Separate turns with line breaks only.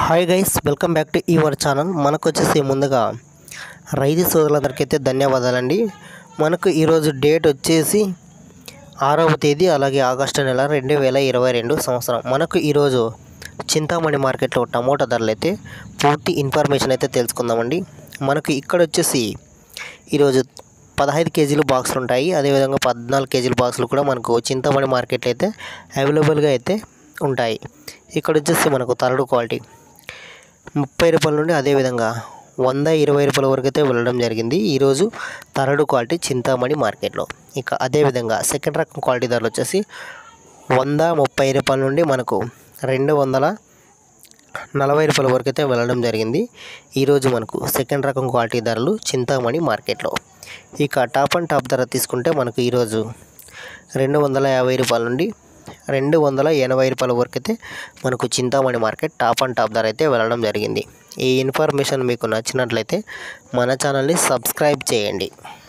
hi guys welcome back to your channel మనకు వచ్చేసి ముందుగా రైతు సోదరులందరికైతే ధన్యవాదాలండి మనకు ఈరోజు డేట్ వచ్చేసి ఆరవ తేదీ అలాగే ఆగస్టు నెల రెండు వేల ఇరవై రెండు సంవత్సరం మనకు ఈరోజు చింతామణి మార్కెట్లో టమోటా ధరలు అయితే పూర్తి ఇన్ఫర్మేషన్ అయితే తెలుసుకుందామండి మనకు ఇక్కడ వచ్చేసి ఈరోజు పదహైదు కేజీలు బాక్సులు ఉంటాయి అదేవిధంగా పద్నాలుగు కేజీల బాక్సులు కూడా మనకు చింతామణి మార్కెట్లో అయితే అవైలబుల్గా అయితే ఉంటాయి ఇక్కడ వచ్చేసి మనకు తరడు క్వాలిటీ ముప్పై రూపాయల నుండి అదేవిధంగా వంద ఇరవై రూపాయల వరకు అయితే వెళ్ళడం జరిగింది ఈరోజు తరడు క్వాలిటీ చింతామణి మార్కెట్లో ఇక అదేవిధంగా సెకండ్ రకం క్వాలిటీ ధరలు వచ్చేసి వంద ముప్పై రూపాయల నుండి మనకు రెండు వందల నలభై రూపాయల వరకు అయితే వెళ్ళడం జరిగింది ఈరోజు మనకు సెకండ్ రకం క్వాలిటీ ధరలు చింతామణి మార్కెట్లో ఇక టాప్ అండ్ టాప్ ధర తీసుకుంటే మనకు ఈరోజు రెండు వందల యాభై రూపాయల నుండి రెండు వందల ఎనభై రూపాయల వరకు అయితే మనకు Chintamani market top and top ధర అయితే వెళ్ళడం జరిగింది ఈ ఇన్ఫర్మేషన్ మీకు నచ్చినట్లయితే మన ఛానల్ని సబ్స్క్రైబ్ చేయండి